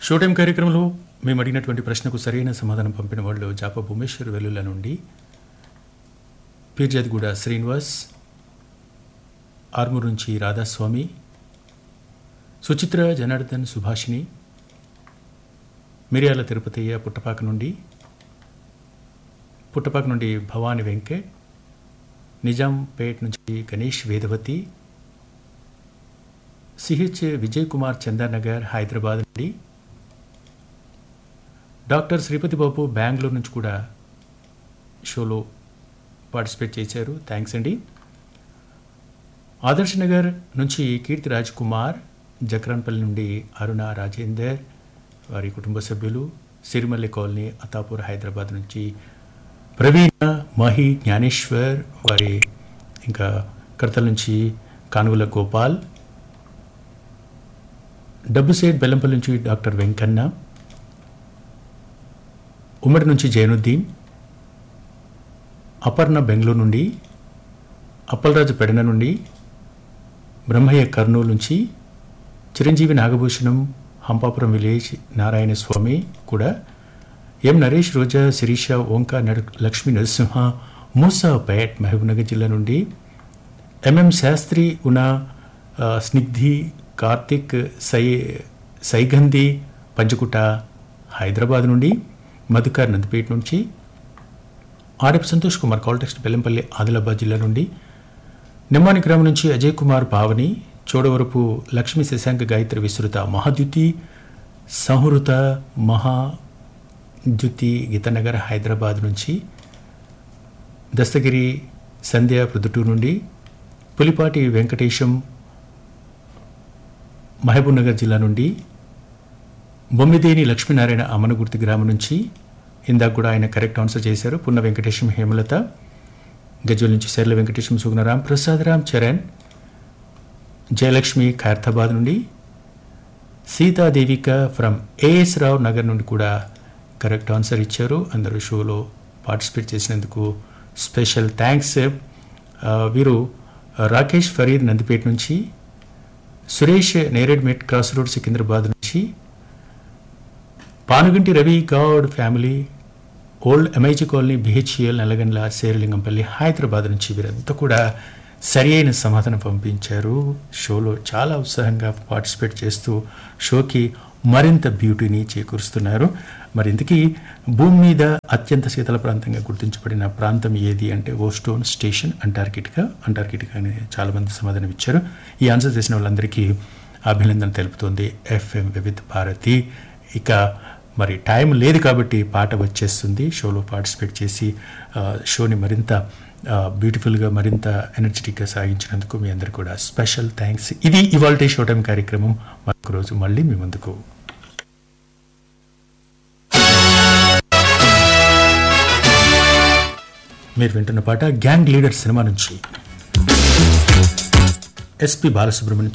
show time కార్యక్రమంలో మేము అడిగినటువంటి ప్రశ్నకు సరైన సమాధానం పంపిన వాళ్ళు జాప భూమేశ్వర్ వెల్లుల నుండి పీర్జాదిగూడ శ్రీనివాస్ ఆర్మూర్ నుంచి రాధాస్వామి సుచిత్ర జనార్దన్ సుభాషిణి మిరియాల తిరుపతయ్య పుట్టపాక నుండి పుట్టపాక నుండి భవాని వెంకట్ నిజాంపేట్ నుంచి గణేష్ వేదవతి సిహెచ్ విజయ్ కుమార్ చందానగర్ హైదరాబాద్ నుండి డాక్టర్ శ్రీపతి బాబు బెంగళూరు నుంచి కూడా షోలో పార్టిసిపేట్ చేశారు థ్యాంక్స్ అండి ఆదర్శ్ నగర్ నుంచి కీర్తి రాజ్ కుమార్ జక్రాన్పల్లి నుండి అరుణ రాజేందర్ వారి కుటుంబ సభ్యులు సిరిమల్లి కాలనీ అతాపూర్ హైదరాబాద్ నుంచి ప్రవీణ మహి జ్ఞానేశ్వర్ వారి ఇంకా కడతల నుంచి కానుగుల గోపాల్ డబ్బుసేట్ బెల్లంపల్లి నుంచి డాక్టర్ వెంకన్న ఉమ్మడి నుంచి జైనుద్దీన్ అపర్ణ బెంగళూరు నుండి అప్పలరాజు పెడన నుండి బ్రహ్మయ్య కర్నూలు నుంచి చిరంజీవి నాగభూషణం హంపాపురం విలేజ్ నారాయణ స్వామి కూడా ఎం నరేష్ రోజా శిరీష ఓంకా నర లక్ష్మీ నరసింహ మూసాపేట్ మహబూబ్నగర్ జిల్లా నుండి ఎంఎం శాస్త్రి ఉన్న ఆ, స్నిగ్ధి కార్తిక్ సై సైగంధి పంచకుట హైదరాబాద్ నుండి మధుకర్ నందిపేట నుంచి ఆర్ఎఫ్ సంతోష్ కుమార్ కాల్టెక్స్ట్ బెల్లంపల్లి ఆదిలాబాద్ జ్జిల్లా నుండి నిమ్మాని గ్రామం నుంచి అజయ్ కుమార్ పావని చోడవరపు లక్ష్మీ శశాంక గాయత్రి విస్తృత మహాద్యుతి సంహృత మహాద్యుతి గీతనగర్ హైదరాబాద్ నుంచి దస్తగిరి సంధ్య ప్రొద్దుటూరు నుండి పులిపాటి వెంకటేశం మహబూబ్నగర్ జిల్లా నుండి బొమ్మిదేని లక్ష్మీనారాయణ అమనగుర్తి గ్రామం నుంచి ఇందాక కూడా ఆయన కరెక్ట్ ఆన్సర్ చేశారు పున్న వెంకటేశం హేమలత గజ్వల్ నుంచి శర్ల వెంకటేశం సుగుణరామ్ ప్రసాద్ రామ్ చరణ్ జయలక్ష్మి ఖైరతాబాద్ నుండి సీతాదేవిక ఫ్రమ్ ఏఎస్ రావు నగర్ నుండి కూడా కరెక్ట్ ఆన్సర్ ఇచ్చారు అందరూ షోలో పార్టిసిపేట్ చేసినందుకు స్పెషల్ థ్యాంక్స్ ఆ, వీరు రాకేష్ ఫరీద్ నందిపేట నుంచి సురేష్ నేరేడ్మెట్ క్రాస్ రోడ్ సికింద్రాబాద్ నుంచి Panuganti Ravi Goud family old MIG colony BHEL Nallagandla Serilingampally Hyderabad నుంచి వీరంతా కూడా సరి అయిన సమాధానం పంపించారు షోలో చాలా ఉత్సాహంగా పార్టిసిపేట్ చేస్తూ షోకి మరింత బ్యూటీని చేకూరుస్తున్నారు మరి ఇంతకీ భూమి మీద అత్యంత శీతల ప్రాంతంగా గుర్తించబడిన ప్రాంతం ఏది అంటే ఓస్టోన్ స్టేషన్ అంటార్కిటికా అంటార్కిటికా అని చాలామంది సమాధానం ఇచ్చారు ఈ ఆన్సర్ చేసిన వాళ్ళందరికీ అభినందన తెలుపుతోంది ఎఫ్ఎం వివిధ భారతి ఇక మరి టైం లేదు కాబట్టి పాట వచ్చేస్తుంది షోలో పార్టిసిపేట్ చేసి ఆ, షోని మరింత ఆ, బ్యూటిఫుల్గా మరింత ఎనర్జెటిక్గా సాగించినందుకు మీ అందరికీ కూడా స్పెషల్ థ్యాంక్స్ ఇది ఇవాల్టి షో టైం కార్యక్రమం మరొక రోజు మళ్ళీ మీ ముందుకు మీరు వింటున్న పాట గ్యాంగ్ లీడర్ సినిమా నుంచి ఎస్పి బాలసుబ్రహ్మణ్యం